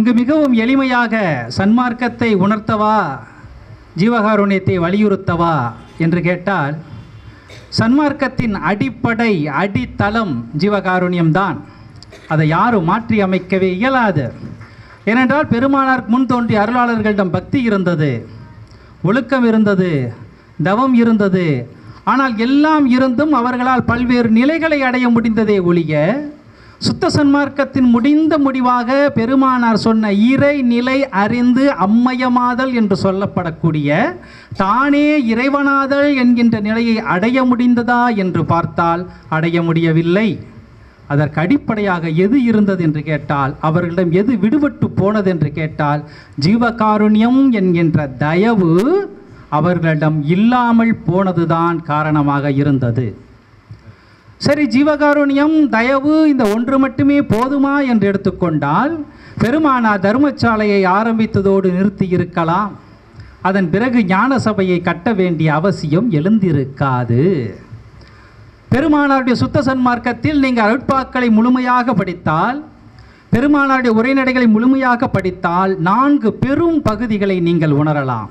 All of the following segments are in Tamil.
இங்கு மிகவும் எளிமையாக சன்மார்க்கத்தை உணர்த்தவா ஜீவகாருண்யத்தை வலியுறுத்தவா என்று கேட்டால் சன்மார்க்கத்தின் அடிப்படை அடித்தளம் ஜீவகாருண்யம்தான் அதை யாரும் மாற்றி அமைக்கவே இயலாது ஏனென்றால் பெருமானார் முன் தோன்றிய அருளாளர்களிடம் பக்தி இருந்தது ஒழுக்கம் இருந்தது தவம் இருந்தது ஆனால் எல்லாம் இருந்தும் அவர்களால் பல்வேறு நிலைகளை அடைய முடிந்ததே ஒழிய சுத்த சன்மார்க்கத்தின் முடிந்த முடிவாக பெருமானார் சொன்ன இறை நிலை அறிந்து அம்மயமாதல் என்று சொல்லப்படக்கூடிய தானே இறைவனாதல் என்கின்ற நிலையை அடைய முடிந்ததா என்று பார்த்தால் அடைய முடியவில்லை அதற்கு அடிப்படையாக எது இருந்தது என்று கேட்டால் அவர்களிடம் எது விடுபட்டு போனது என்று கேட்டால் ஜீவகாருண்யம் என்கின்ற தயவு அவர்களிடம் இல்லாமல் போனதுதான் காரணமாக இருந்தது சரி ஜீவகாருண்யம் தயவு இந்த ஒன்று மட்டுமே போதுமா என்று எடுத்துக்கொண்டால் பெருமானா தர்மசாலையை ஆரம்பித்ததோடு நிறுத்தி இருக்கலாம் அதன் பிறகு ஞான சபையை கட்ட வேண்டிய அவசியம் எழுந்திருக்காது பெருமானாருடைய சுத்த சன்மார்க்கத்தில் நீங்கள் அருட்பாக்களை முழுமையாக படித்தால் பெருமானாருடைய உரைநடைகளை முழுமையாக படித்தால் நான்கு பெரும் பகுதிகளை நீங்கள் உணரலாம்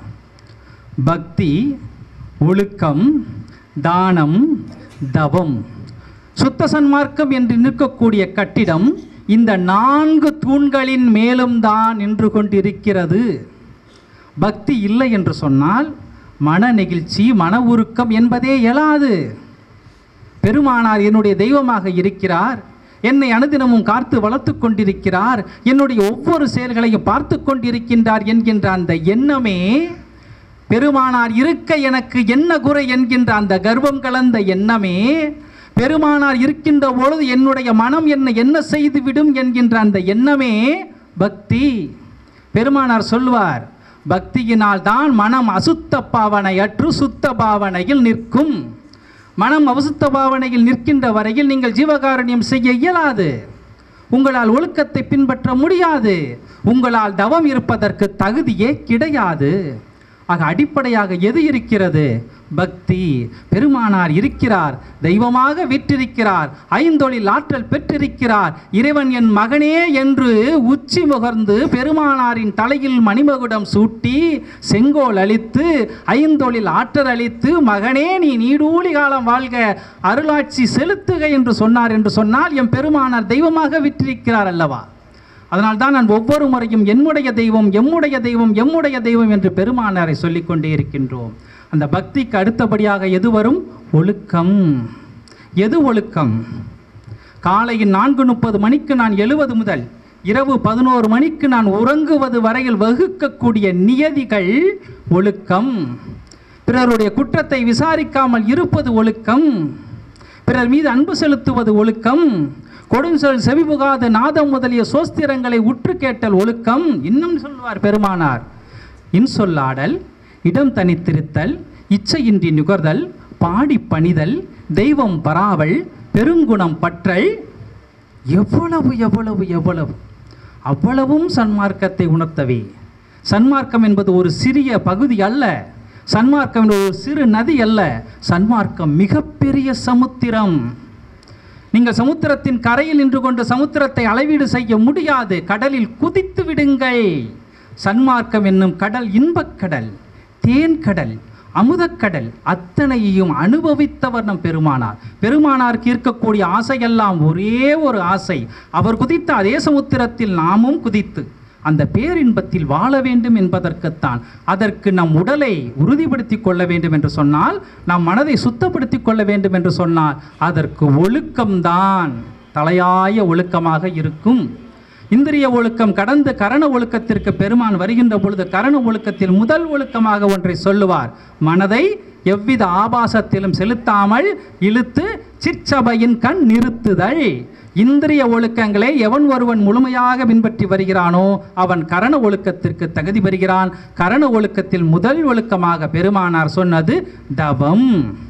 பக்தி ஒழுக்கம் தானம் தவம் சுத்த சன்மார்க்கம் என்று நிற்கக்கூடிய கட்டிடம் இந்த நான்கு தூண்களின் மேலும் தான் நின்று கொண்டிருக்கிறது பக்தி இல்லை என்று சொன்னால் மன நெகிழ்ச்சி மன உருக்கம் என்பதே இயலாது பெருமானார் என்னுடைய தெய்வமாக இருக்கிறார் என்னை அனுதினமும் காத்து வளர்த்து கொண்டிருக்கிறார் என்னுடைய ஒவ்வொரு செயல்களையும் பார்த்து கொண்டிருக்கின்றார் என்கின்ற அந்த எண்ணமே பெருமானார் இருக்க எனக்கு என்ன குறை என்கின்ற அந்த கர்வம் கலந்த எண்ணமே பெருமானார் இருக்கின்ற பொழுது என்னுடைய மனம் என்னை என்ன செய்துவிடும் என்கின்ற அந்த எண்ணமே பக்தி பெருமானார் சொல்வார் பக்தியினால் தான் மனம் அசுத்த பாவனையற்று சுத்த பாவனையில் நிற்கும் மனம் அசுத்த பாவனையில் நிற்கின்ற வரையில் நீங்கள் ஜீவகாருண்யம் செய்ய இயலாது உங்களால் ஒழுக்கத்தை பின்பற்ற முடியாது உங்களால் தவம் இருப்பதற்கு தகுதியே கிடையாது ஆக அடிப்படையாக எது இருக்கிறது பக்தி பெருமானார் இருக்கிறார் தெய்வமாக விற்றிருக்கிறார் ஐந்தொழில் ஆற்றல் பெற்றிருக்கிறார் இறைவன் என் மகனே என்று உச்சி முகர்ந்து பெருமானாரின் தலையில் மணிமகுடம் சூட்டி செங்கோல் அளித்து ஐந்தொழில் ஆற்றல் அளித்து மகனே நீ நீடூழி காலம் வாழ்க அருளாட்சி செலுத்துக என்று சொன்னார் என்று சொன்னால் என் பெருமானார் தெய்வமாக விற்றிருக்கிறார் அல்லவா அதனால் தான் நான் ஒவ்வொரு முறையும் என்னுடைய தெய்வம் எம்முடைய தெய்வம் எம்முடைய தெய்வம் என்று பெருமானாரை சொல்லிக் கொண்டே இருக்கின்றோம் அந்த பக்திக்கு அடுத்தபடியாக எது வரும் ஒழுக்கம் எது ஒழுக்கம் காலையில் நான்கு முப்பது மணிக்கு நான் எழுவது முதல் இரவு பதினோரு மணிக்கு நான் உறங்குவது வரையில் வகுக்கக்கூடிய நியதிகள் ஒழுக்கம் பிறருடைய குற்றத்தை விசாரிக்காமல் இருப்பது ஒழுக்கம் பிறர் மீது அன்பு செலுத்துவது ஒழுக்கம் கொடுஞ்சொல் செவிபுகாத நாதம் முதலிய சோஸ்திரங்களை உற்று கேட்டல் ஒழுக்கம் இன்னும் சொல்வார் பெருமானார் இன்சொல்லாடல் இடம் தனித்திருத்தல் இச்சையின்றி நுகர்தல் பாடி பணிதல் தெய்வம் பராவல் பெருங்குணம் பற்றல் எவ்வளவு எவ்வளவு எவ்வளவு அவ்வளவும் சன்மார்க்கத்தை உணர்த்தவே சன்மார்க்கம் என்பது ஒரு சிறிய பகுதி அல்ல சன்மார்க்கம் என்பது ஒரு சிறு நதி அல்ல சன்மார்க்கம் மிகப்பெரிய சமுத்திரம் நீங்கள் சமுத்திரத்தின் கரையில் நின்று கொண்டு சமுத்திரத்தை அளவீடு செய்ய முடியாது கடலில் குதித்து விடுங்கள் சன்மார்க்கம் என்னும் கடல் இன்பக் கடல் தேன் கடல் அமுதக்கடல் அத்தனையையும் அனுபவித்தவர் நம் பெருமானார் பெருமானாருக்கு இருக்கக்கூடிய ஆசையெல்லாம் ஒரே ஒரு ஆசை அவர் குதித்த அதே சமுத்திரத்தில் நாமும் குதித்து அந்த பேரின்பத்தில் வாழ வேண்டும் என்பதற்குத்தான் அதற்கு நம் உடலை உறுதிப்படுத்தி கொள்ள வேண்டும் என்று சொன்னால் நம் மனதை சுத்தப்படுத்தி கொள்ள வேண்டும் என்று சொன்னால் அதற்கு ஒழுக்கம்தான் தலையாய ஒழுக்கமாக இருக்கும் இந்திரிய ஒழுக்கம் கடந்து கரண ஒழுக்கத்திற்கு பெருமான் வருகின்ற பொழுது கரண ஒழுக்கத்தில் முதல் ஒழுக்கமாக ஒன்றை சொல்லுவார் மனதை எவ்வித ஆபாசத்திலும் செலுத்தாமல் இழுத்து சிற்சபையின் கண் நிறுத்துதல் இந்திரிய ஒழுக்கங்களை எவன் ஒருவன் முழுமையாக பின்பற்றி வருகிறானோ அவன் கரண ஒழுக்கத்திற்கு தகுதி பெறுகிறான் கரண ஒழுக்கத்தில் முதல் ஒழுக்கமாக பெருமானார் சொன்னது தவம்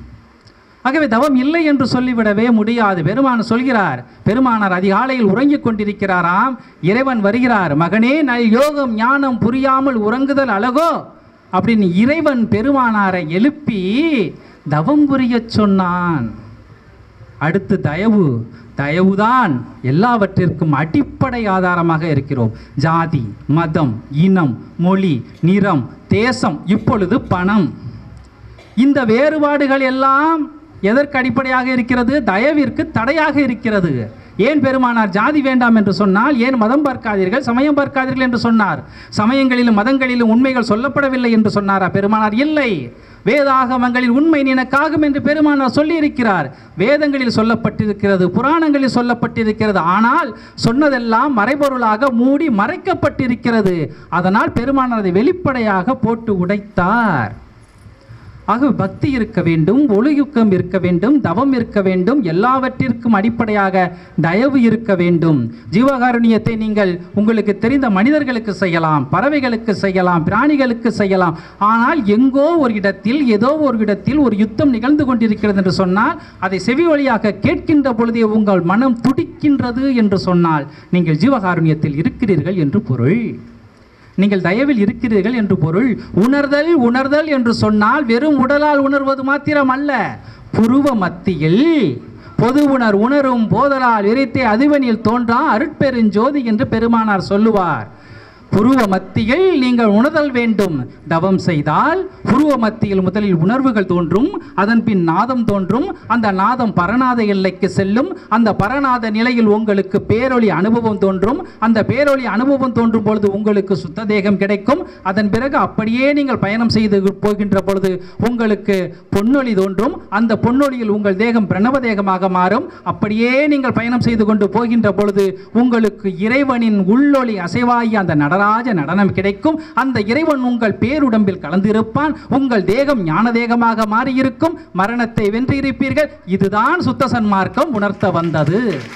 ஆகவே தவம் இல்லை என்று சொல்லிவிடவே முடியாது பெருமான் சொல்கிறார் பெருமானார் அதிகாலையில் உறங்கிக் கொண்டிருக்கிறாராம் இறைவன் வருகிறார் மகனே நல் யோகம் ஞானம் புரியாமல் உறங்குதல் அழகோ அப்படின்னு இறைவன் பெருமானாரை எழுப்பி தவம் புரியச் சொன்னான் அடுத்து தயவு தயவுதான் எல்லாவற்றிற்கும் அடிப்படை ஆதாரமாக இருக்கிறோம் ஜாதி மதம் இனம் மொழி நிறம் தேசம் இப்பொழுது பணம் இந்த வேறுபாடுகள் எல்லாம் எதற்கு அடிப்படையாக இருக்கிறது தயவிற்கு தடையாக இருக்கிறது ஏன் பெருமானார் ஜாதி வேண்டாம் என்று சொன்னால் ஏன் மதம் பார்க்காதீர்கள் சமயம் பார்க்காதீர்கள் என்று சொன்னார் சமயங்களிலும் மதங்களிலும் உண்மைகள் சொல்லப்படவில்லை என்று சொன்னாரா பெருமானார் இல்லை வேதாகமங்களில் உண்மை நினக்காகும் என்று பெருமானார் சொல்லியிருக்கிறார் வேதங்களில் சொல்லப்பட்டிருக்கிறது புராணங்களில் சொல்லப்பட்டிருக்கிறது ஆனால் சொன்னதெல்லாம் மறைபொருளாக மூடி மறைக்கப்பட்டிருக்கிறது அதனால் பெருமானார் அதை வெளிப்படையாக போட்டு உடைத்தார் ஆகவே பக்தி இருக்க வேண்டும் ஒழுயுக்கம் இருக்க வேண்டும் தவம் இருக்க வேண்டும் எல்லாவற்றிற்கும் அடிப்படையாக தயவு இருக்க வேண்டும் ஜீவகாருண்யத்தை நீங்கள் உங்களுக்கு தெரிந்த மனிதர்களுக்கு செய்யலாம் பறவைகளுக்கு செய்யலாம் பிராணிகளுக்கு செய்யலாம் ஆனால் எங்கோ ஒரு இடத்தில் ஏதோ ஒரு இடத்தில் ஒரு யுத்தம் நிகழ்ந்து கொண்டிருக்கிறது என்று சொன்னால் அதை செவி வழியாக கேட்கின்ற பொழுதே உங்கள் மனம் துடிக்கின்றது என்று சொன்னால் நீங்கள் ஜீவகாருண்யத்தில் இருக்கிறீர்கள் என்று பொருள் நீங்கள் தயவில் இருக்கிறீர்கள் என்று பொருள் உணர்தல் உணர்தல் என்று சொன்னால் வெறும் உடலால் உணர்வது மாத்திரம் அல்ல புருவ மத்தியில் பொது உணர் உணரும் போதலால் விரைத்தே அதுவனில் தோன்றா அருட்பெருஞ்சோதி என்று பெருமானார் சொல்லுவார் புருவ மத்தியில் நீங்கள் உணர்தல் வேண்டும் தவம் செய்தால் புருவ மத்தியில் முதலில் உணர்வுகள் தோன்றும் அதன் பின் நாதம் தோன்றும் அந்த நாதம் பரநாத எல்லைக்கு செல்லும் அந்த பரநாத நிலையில் உங்களுக்கு பேரொளி அனுபவம் தோன்றும் அந்த பேரொளி அனுபவம் தோன்றும் பொழுது உங்களுக்கு சுத்த தேகம் கிடைக்கும் அதன் பிறகு அப்படியே நீங்கள் பயணம் செய்து போகின்ற பொழுது உங்களுக்கு பொன்னொளி தோன்றும் அந்த பொன்னொளியில் உங்கள் தேகம் பிரணவ தேகமாக மாறும் அப்படியே நீங்கள் பயணம் செய்து கொண்டு போகின்ற பொழுது உங்களுக்கு இறைவனின் உள்ளொளி அசைவாகி அந்த நடராஜ நடனம் கிடைக்கும் அந்த இறைவன் உங்கள் பேருடம்பில் கலந்திருப்பான் உங்கள் தேகம் ஞான தேகமாக மாறியிருக்கும் மரணத்தை வென்றிருப்பீர்கள் இதுதான் சுத்த சன்மார்க்கம் உணர்த்த வந்தது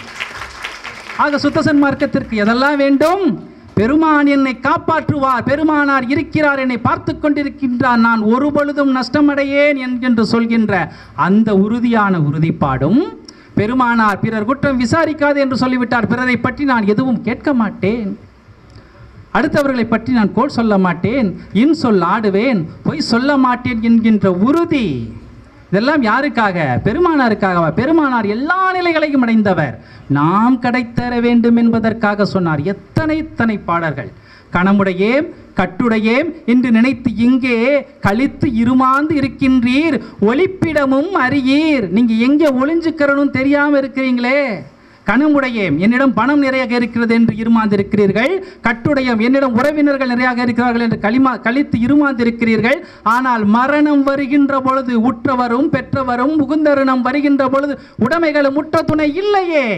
ஆக சுத்த சன்மார்க்கத்திற்கு எதெல்லாம் வேண்டும் பெருமான் என்னை காப்பாற்றுவார் பெருமானார் இருக்கிறார் என்னை பார்த்து கொண்டிருக்கின்றார் நான் ஒரு பொழுதும் நஷ்டமடையேன் என்கின்று சொல்கின்ற அந்த உறுதியான உறுதிப்பாடும் பெருமானார் பிறர் குற்றம் விசாரிக்காது என்று சொல்லிவிட்டார் பிறரை பற்றி நான் எதுவும் கேட்க மாட்டேன் அடுத்தவர்களை பற்றி நான் கோல் சொல்ல மாட்டேன் இன் சொல் ஆடுவேன் பொய் சொல்ல மாட்டேன் என்கின்ற உறுதி இதெல்லாம் யாருக்காக பெருமானாருக்காகவா பெருமானார் எல்லா நிலைகளையும் அடைந்தவர் நாம் கடைத்தர வேண்டும் என்பதற்காக சொன்னார் எத்தனை எத்தனை பாடல்கள் கணமுடையேம் கட்டுடையேம் என்று நினைத்து இங்கே கழித்து இருமாந்து இருக்கின்றீர் ஒளிப்பிடமும் அறியீர் நீங்க எங்கே ஒளிஞ்சுக்கிறனும் தெரியாம இருக்கிறீங்களே கணமுடையேம் என்னிடம் பணம் நிறைய இருக்கிறது என்று இருமாந்திருக்கிறீர்கள் கட்டுடையம் என்னிடம் உறவினர்கள் நிறைய இருக்கிறார்கள் என்று களிமா கழித்து இருமாந்திருக்கிறீர்கள் ஆனால் மரணம் வருகின்ற பொழுது உற்றவரும் பெற்றவரும் முகுந்தருணம் வருகின்ற பொழுது உடைமைகளும் முற்ற துணை இல்லையே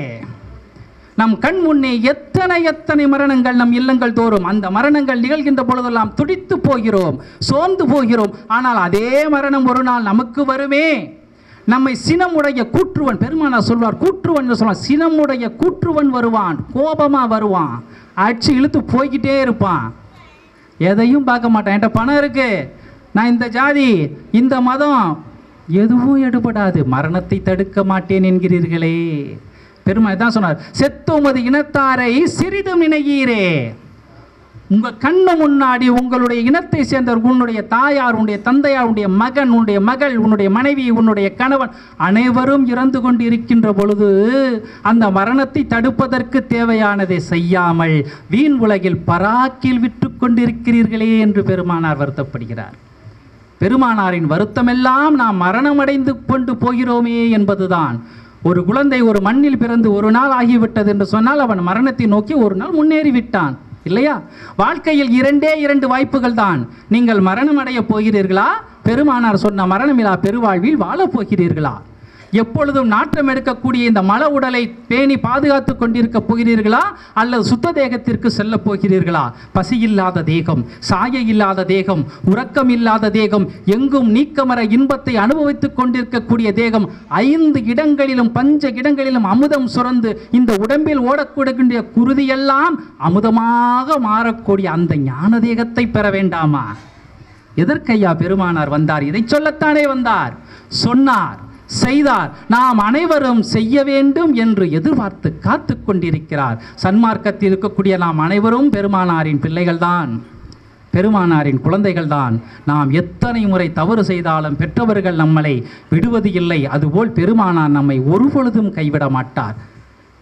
நம் கண் முன்னே எத்தனை எத்தனை மரணங்கள் நம் இல்லங்கள் தோறும் அந்த மரணங்கள் நிகழ்கின்ற பொழுதெல்லாம் துடித்து போகிறோம் சோர்ந்து போகிறோம் ஆனால் அதே மரணம் ஒரு நாள் நமக்கு வருமே நம்மை சினமுடைய கூற்றுவன் பெருமானார் சொல்வார் கூற்றுவன் என்று சொல்லுவார் சினமுடைய கூற்றுவன் வருவான் கோபமா வருவான் அடிச்சு இழுத்து போய்கிட்டே இருப்பான் எதையும் பார்க்க மாட்டான் என்கிட்ட பணம் இருக்கு நான் இந்த ஜாதி இந்த மதம் எதுவும் எடுபடாது மரணத்தை தடுக்க மாட்டேன் என்கிறீர்களே பெருமாள் தான் சொன்னார் செத்துமது இனத்தாரை சிறிதும் நினைகிறே உங்க கண்ணு முன்னாடி உங்களுடைய இனத்தை சேர்ந்தவர் உன்னுடைய தாயார் உன்னுடைய தந்தையார் உன்னுடைய மகன் உன்னுடைய மகள் உன்னுடைய மனைவி உன்னுடைய கணவன் அனைவரும் இறந்து கொண்டு இருக்கின்ற பொழுது அந்த மரணத்தை தடுப்பதற்கு தேவையானதை செய்யாமல் வீண் உலகில் பராக்கில் விற்று கொண்டிருக்கிறீர்களே என்று பெருமானார் வருத்தப்படுகிறார் பெருமானாரின் வருத்தமெல்லாம் நாம் மரணமடைந்து கொண்டு போகிறோமே என்பதுதான் ஒரு குழந்தை ஒரு மண்ணில் பிறந்து ஒரு நாள் ஆகிவிட்டது என்று சொன்னால் அவன் மரணத்தை நோக்கி ஒரு நாள் முன்னேறி விட்டான் இல்லையா வாழ்க்கையில் இரண்டே இரண்டு வாய்ப்புகள் தான் நீங்கள் மரணம் அடைய போகிறீர்களா பெருமானார் சொன்ன மரணமிலா பெருவாழ்வில் வாழப் போகிறீர்களா எப்பொழுதும் நாற்றம் எடுக்கக்கூடிய இந்த மல உடலை பேணி பாதுகாத்து கொண்டிருக்க போகிறீர்களா அல்லது சுத்த தேகத்திற்கு செல்ல போகிறீர்களா பசி இல்லாத தேகம் சாய இல்லாத தேகம் உறக்கம் இல்லாத தேகம் எங்கும் நீக்கமர இன்பத்தை அனுபவித்துக் கொண்டிருக்கக்கூடிய தேகம் ஐந்து இடங்களிலும் பஞ்ச இடங்களிலும் அமுதம் சுரந்து இந்த உடம்பில் ஓடக்கூடிய குருதியெல்லாம் அமுதமாக மாறக்கூடிய அந்த ஞான தேகத்தை பெற வேண்டாமா எதற்கையா பெருமானார் வந்தார் இதை சொல்லத்தானே வந்தார் சொன்னார் செய்தார் நாம் அனைவரும் செய்ய வேண்டும் என்று எதிர்பார்த்து காத்து கொண்டிருக்கிறார் சன்மார்க்கத்தில் இருக்கக்கூடிய நாம் அனைவரும் பெருமானாரின் பிள்ளைகள்தான் பெருமானாரின் குழந்தைகள்தான் நாம் எத்தனை முறை தவறு செய்தாலும் பெற்றவர்கள் நம்மளை விடுவது இல்லை அதுபோல் பெருமானார் நம்மை ஒருபொழுதும் கைவிட மாட்டார்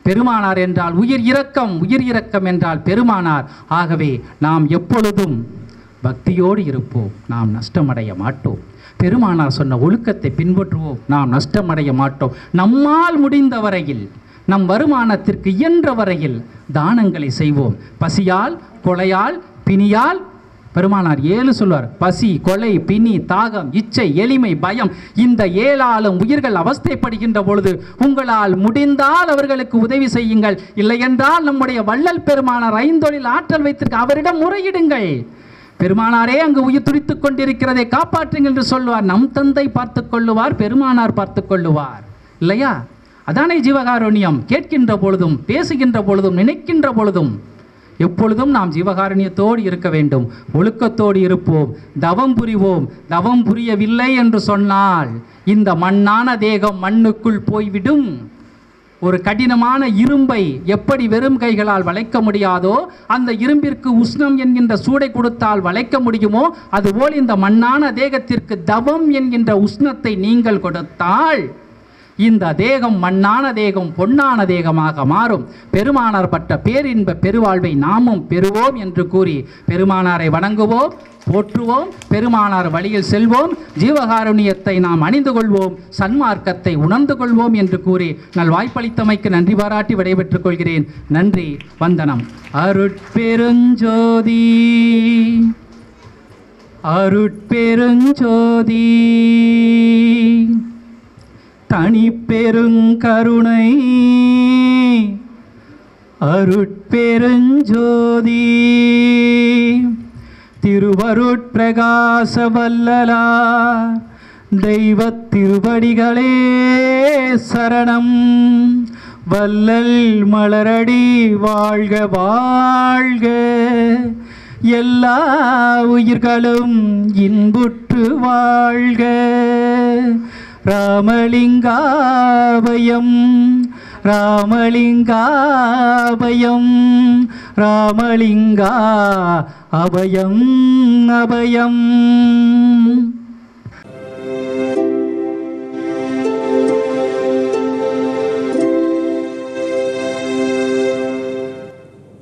பெருமானார் என்றால் உயிர் இரக்கம் உயிர் இரக்கம் என்றால் பெருமானார் ஆகவே நாம் எப்பொழுதும் பக்தியோடு இருப்போம் நாம் நஷ்டமடைய மாட்டோம் பெருமானார் சொன்ன ஒழுக்கத்தை பின்பற்றுவோம் நாம் நஷ்டமடைய மாட்டோம் நம்மால் முடிந்த வரையில் நம் வருமானத்திற்கு இயன்ற வரையில் தானங்களை செய்வோம் பசியால் கொலையால் பிணியால் பெருமானார் ஏழு சொல்வார் பசி கொலை பிணி தாகம் இச்சை எளிமை பயம் இந்த ஏழாலும் உயிர்கள் அவஸ்தைப்படுகின்ற பொழுது உங்களால் முடிந்தால் அவர்களுக்கு உதவி செய்யுங்கள் இல்லையென்றால் நம்முடைய வள்ளல் பெருமானார் ஐந்தொழில் ஆற்றல் வைத்திருக்க அவரிடம் முறையிடுங்கள் பெருமானாரே அங்கு உயிர் துடித்துக் கொண்டிருக்கிறதை காப்பாற்றுங்கள் என்று சொல்லுவார் நம் தந்தை பார்த்துக் கொள்ளுவார் பெருமானார் பார்த்துக் கொள்ளுவார் இல்லையா அதானே ஜீவகாருண்யம் கேட்கின்ற பொழுதும் பேசுகின்ற பொழுதும் நினைக்கின்ற பொழுதும் எப்பொழுதும் நாம் ஜீவகாருண்யத்தோடு இருக்க வேண்டும் ஒழுக்கத்தோடு இருப்போம் தவம் புரிவோம் தவம் புரியவில்லை என்று சொன்னால் இந்த மண்ணான தேகம் மண்ணுக்குள் போய்விடும் ஒரு கடினமான இரும்பை எப்படி வெறும் கைகளால் வளைக்க முடியாதோ அந்த இரும்பிற்கு உஷ்ணம் என்கின்ற சூடை கொடுத்தால் வளைக்க முடியுமோ அதுபோல் இந்த மண்ணான தேகத்திற்கு தவம் என்கின்ற உஷ்ணத்தை நீங்கள் கொடுத்தால் இந்த தேகம் மண்ணான தேகம் பொன்னான தேகமாக மாறும் பெருமானார் பட்ட பேரின்ப பெருவாழ்வை நாமும் பெறுவோம் என்று கூறி பெருமானாரை வணங்குவோம் போற்றுவோம் பெருமானார் வழியில் செல்வோம் ஜீவகாருண்யத்தை நாம் அணிந்து கொள்வோம் சன்மார்க்கத்தை உணர்ந்து கொள்வோம் என்று கூறி நல் வாய்ப்பளித்தமைக்கு நன்றி பாராட்டி விடைபெற்றுக் கொள்கிறேன் நன்றி வந்தனம் அருட்பெருஞ்சோதி அருட்பெருஞ்சோதி தனிப்பெருங்கருணை அருட்பெருஞ்சோதி திருவருட்பிரகாச வல்லலார் தெய்வத் திருவடிகளே சரணம் வல்லல் மலரடி வாழ்க வாழ்க எல்லா உயிர்களும் இன்புற்று வாழ்க ராமலிங்காபயம் ராமலிங்காபயம் ராமலிங்கா அபயம் அபயம்